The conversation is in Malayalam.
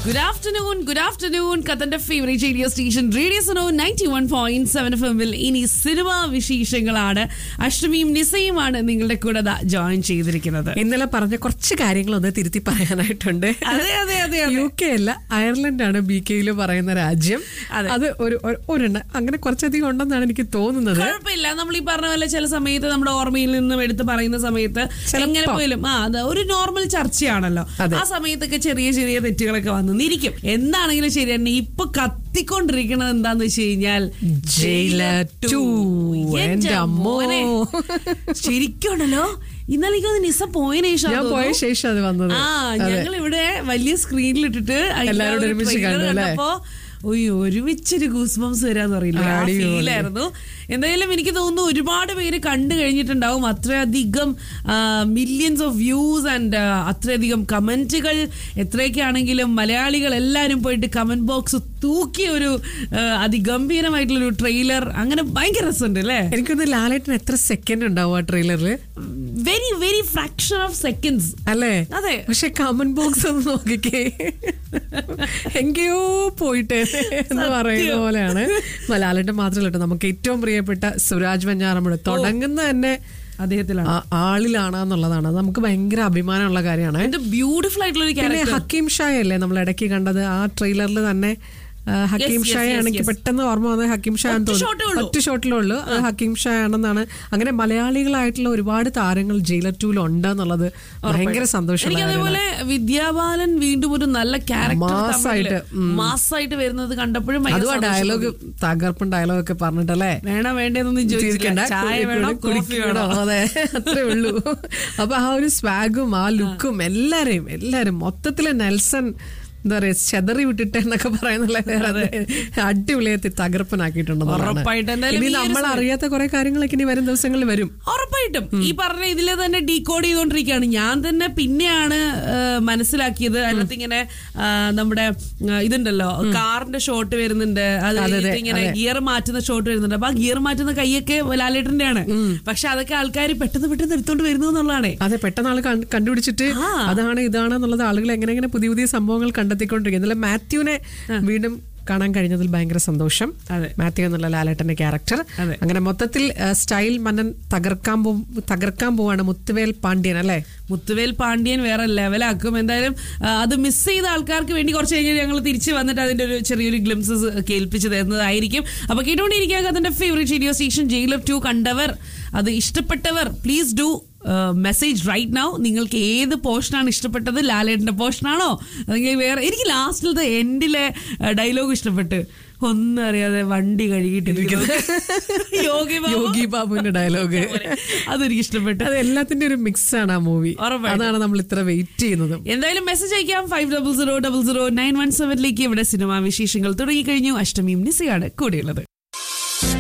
ഗുഡ് ആഫ്റ്റർനൂൺ ഗുഡ് ആഫ്റ്റർനൂൺ കത്തന്റെ ഫേവറേറ്റ് റേഡിയോ സ്റ്റേഷൻ റേഡിയോ സനോ ninety one point seven F എമ്മിൽ ഇനി സിനിമാ വിശേഷങ്ങളാണ് അഷ്ടമിയും നിസയുമാണ് നിങ്ങളുടെ കൂടെ ജോയിൻ ചെയ്തിരിക്കുന്നത് ഇന്നലെ പറഞ്ഞ കുറച്ച് കാര്യങ്ങളൊന്ന് തിരുത്തി പറയാനായിട്ടുണ്ട് അതെ അതെ അതെ അതെ യു കെ അല്ല അയർലൻഡ് ആണ് ബി കെയിൽ പറയുന്ന രാജ്യം അതെ. അത് ഒരു ഒരു- ഒരെണ്ണം അങ്ങനെ കുറച്ചധികം ഉണ്ടെന്നാണ് എനിക്ക് തോന്നുന്നത് കുഴപ്പമില്ല നമ്മൾ ഈ പറഞ്ഞ പോലെ ചില സമയത്ത് നമ്മുടെ ഓർമ്മയിൽ നിന്നും എടുത്ത് പറയുന്ന സമയത്ത് ചിലപ്പോ. എങ്ങനെ പോയാലും ആ അത് ഒരു നോർമൽ ചർച്ചയാണല്ലോ അതെ. ആ സമയത്തൊക്കെ ചെറിയ ചെറിയ തെറ്റുകളൊക്കെ വന്നു ഇരിക്കും എന്താണെങ്കിലും ശരി തന്നെ ഇപ്പൊ കത്തിക്കൊണ്ടിരിക്കണത് എന്താന്ന് വെച്ച് കഴിഞ്ഞാൽ ജയിലർ two. എന്റെ എൻ്റെ അമ്മോ. മോനെ. ശരിക്കുണ്ടല്ലോ ഇന്നലെ എനിക്ക് തോന്നുന്നു നിസ പോയതിനു ശേഷം ഞാൻ പോയ ശേഷം അത് വന്നത് ആ അതെ. ഞങ്ങൾ ഇവിടെ വലിയ സ്ക്രീനിൽ ഇട്ടിട്ട് അതിന്റെ എല്ലാവരും ആ ഒരു ഒരുമിച്ച് trailer കണ്ടു, അല്ലേ? കണ്ടപ്പോ ഒയ്യോ ഒരുമിച്ചൊരു ഗൂസ് ബംസ് വരാന്ന് പറയില്ല ആ അടിപൊളി. ഫീലായിരുന്നു എന്തായാലും എനിക്ക് തോന്നുന്നു ഒരുപാട് പേര് കണ്ടു കഴിഞ്ഞിട്ടുണ്ടാവും അത്രയധികം മില്യൺസ് ഓഫ് വ്യൂസ് ആൻഡ് അത്രയധികം കമന്റുകൾ എത്രയൊക്കെ ആണെങ്കിലും മലയാളികൾ എല്ലാവരും പോയിട്ട് കമന്റ് ബോക്സ് തൂക്കിയ ഒരു ആ, അതിഗംഭീരമായിട്ടുള്ള ഒരു ട്രെയിലർ അങ്ങനെ ഭയങ്കര രസമുണ്ട് അല്ലേ എനിക്കൊന്ന് ലാലേട്ടൻ എത്ര സെക്കൻഡ് ഉണ്ടാവും ആ ട്രെയിലറിൽ very very fraction of seconds അല്ലേ അതെ പക്ഷെ കമന്റ് ബോക്സ് ഒന്ന് നോക്കിക്കേ എങ്കയോ പോയിട്ട് എന്ന് പറയുന്ന പോലെയാണ് ലാലേട്ടൻ മാത്രമല്ല കേട്ടോ നമുക്ക് ഏറ്റവും പ്രിയപ്പെട്ട സുരാജ് വെഞ്ഞാറമ്മൂട് തുടങ്ങുന്ന തന്നെ അദ്ദേഹത്തിലാണ് ആ- ആളിലാണെന്നുള്ളതാണ് അത് നമുക്ക് ഭയങ്കര അഭിമാനമുള്ള കാര്യമാണ് ഇത് ബ്യൂട്ടിഫുൾ ആയിട്ടുള്ള ഒരു പിന്നെ ക്യാരക്ടർ ഹക്കീം ഷായ അല്ലേ നമ്മൾ ഇടയ്ക്ക് കണ്ടത് ആ ട്രെയിലറിൽ തന്നെ ആ, ഹക്കീം yes, ഷായ yes, ആണെങ്കിൽ yes. പെട്ടെന്ന് ഓർമ്മ വന്നത് ഹക്കീം ഷാ എന്ന് ഒറ്റ shot ഏ തോന്നുന്നു ഉള്ളൂ. ഒറ്റ ഷോട്ടിലേ ഉള്ളൂ അത് ഹക്കീം ഷാ ആണെന്നാണ് അങ്ങനെ മലയാളികളായിട്ടുള്ള ഒരുപാട് താരങ്ങൾ ജയിലർ ടൂൽ ഉണ്ട് എന്നുള്ളത് ഭയങ്കര സന്തോഷമുള്ള എനിക്ക് കാര്യമാണ് അതേപോലെ വിദ്യാബാലൻ വീണ്ടും ഒരു നല്ല മാസ്സായിട്ട്, ക്യാരക്ടർ മാസായിട്ട് വരുന്നത് കണ്ടപ്പോഴും ഭയങ്കര അതും ആ സന്തോഷം ഡയലോഗ് തകർപ്പൻ ഡയലോഗ് ഒക്കെ പറഞ്ഞിട്ടല്ലേ വേണോ വേണ്ടതെന്നൊന്നും ചോദിച്ചില്ല ചിരിക്കണ്ട, ചായ കുടി- വേണോ കുടി- കോഫി വേണോ കുടിക്കണോ? അതെ അത്രേ ഉള്ളൂ അപ്പൊ ആ ഒരു സ്വാഗും ആ ലുക്കും എല്ലാരെയും എല്ലാരും മൊത്തത്തില് നെൽസൺ എന്താ പറയാ ചെതറി വിട്ടിട്ട് എന്നൊക്കെ പറയുന്നുള്ള അടിപൊളിയായി തകർപ്പനാക്കിയിട്ടുണ്ടെന്നുള്ളതാണ് ഉറപ്പായിട്ടും. എന്തായാലും ഇനി ഈ ഒരു നമ്മൾ അറിയാത്ത കുറെ കാര്യങ്ങളൊക്കെ ഇനി വരും ദിവസങ്ങളിൽ വരും ഉറപ്പായിട്ടും ഈ പറഞ്ഞ ഇതില് തന്നെ ഡീകോഡ് ചെയ്തോണ്ടിരിക്കുകയാണ് ഞാൻ തന്നെ പിന്നെയാണ് ആ, മനസ്സിലാക്കിയത് അതിനകത്ത് ഇങ്ങനെ ആ, നമ്മുടെ ആ, ഇതുണ്ടല്ലോ കാറിന്റെ ഷോട്ട് വരുന്നുണ്ട് അത് അതെ, കഴിഞ്ഞിട്ട് അതെ, ഇങ്ങനെ അതെ. ഗിയർ മാറ്റുന്ന ഷോട്ട് വരുന്നുണ്ട് അപ്പൊ ആ ഗിയർ മാറ്റുന്ന കൈയൊക്കെ ലാലേട്ടന്റെയാണ് പക്ഷെ അതൊക്കെ ആൾക്കാർ പെട്ടെന്ന് പെട്ടെന്ന് എടുത്തോണ്ട് വരുന്നു എന്നുള്ളതാണേ അതെ പെട്ടെന്ന് ആൾ കണ്ട്- കണ്ടുപിടിച്ചിട്ട് ആ. അതാണ് ഇതാണ് എന്നുള്ളത് ആളുകൾ എങ്ങനെ എങ്ങനെ പുതിയ പുതിയ സംഭവങ്ങൾ കണ്ടെത്തിക്കൊണ്ടിരിക്കും ഇന്നലെ മാത്യുവിനെ വീണ്ടും കാണാൻ കഴിഞ്ഞതിൽ ഭയങ്കര സന്തോഷം അതെ. മാത്യു എന്നുള്ള ലാലേട്ടന്റെ ക്യാരക്ടർ അതെ. അങ്ങനെ മൊത്തത്തിൽ ആ, സ്റ്റൈൽ മന്നൻ തകർക്കാൻ പോ തകർക്കാൻ പോവാണ് മുത്തുവേൽ പാണ്ഡ്യൻ അല്ലേ മുത്തുവേൽ പാണ്ഡ്യൻ വേറെ ലെവലാക്കും എന്തായാലും ആ, അത് മിസ് ചെയ്ത ആൾക്കാർക്ക് വേണ്ടി കുറച്ച് കഴിഞ്ഞ് ഞങ്ങൾ തിരിച്ച് വന്നിട്ട് അതിന്റെ ഒരു ചെറിയൊരു ഗ്ലിംസസ് കേൾപ്പിച്ച് തരുന്നതായിരിക്കും അപ്പൊ കേട്ടുകൊണ്ടിരിക്കുക അതിന്റെ favourite radio station Jailer two കണ്ടവർ അത് ഇഷ്ടപ്പെട്ടവർ please do message right now നിങ്ങൾക്ക് ഏത് പോർഷനാണ് ഇഷ്ടപ്പെട്ടത് ലാലേട്ടന്റെ പോർഷനാണോ അല്ലെങ്കിൽ വേറെ എനിക്ക് ലാസ്റ്റിലത്തെ എൻഡിലെ ഡയലോഗ് ഇഷ്ടപ്പെട്ട് ഒന്നും അറിയാതെ വണ്ടി കഴുകിയിട്ടിരിക്കുന്നത് യോഗി ബാബു. യോഗി ബാബുവിന്റെ ഡയലോഗ് അതെനിക്ക് ഇഷ്ടപ്പെട്ടു അത് എല്ലാത്തിന്റെ ഒരു മിക്സ് ആണ് ആ മൂവി ഉറപ്പായിട്ടും. അതാണ് നമ്മൾ ഇത്ര വെയിറ്റ് ചെയ്യുന്നത് എന്തായാലും മെസ്സേജ് അയക്കാം five double zero double zero nine one സെവനിലേക്ക് ഇവിടെ സിനിമാ വിശേഷങ്ങൾ തുടങ്ങിക്കഴിഞ്ഞു അഷ്ടമിയും നിസയാണ് കൂടെയുള്ളത്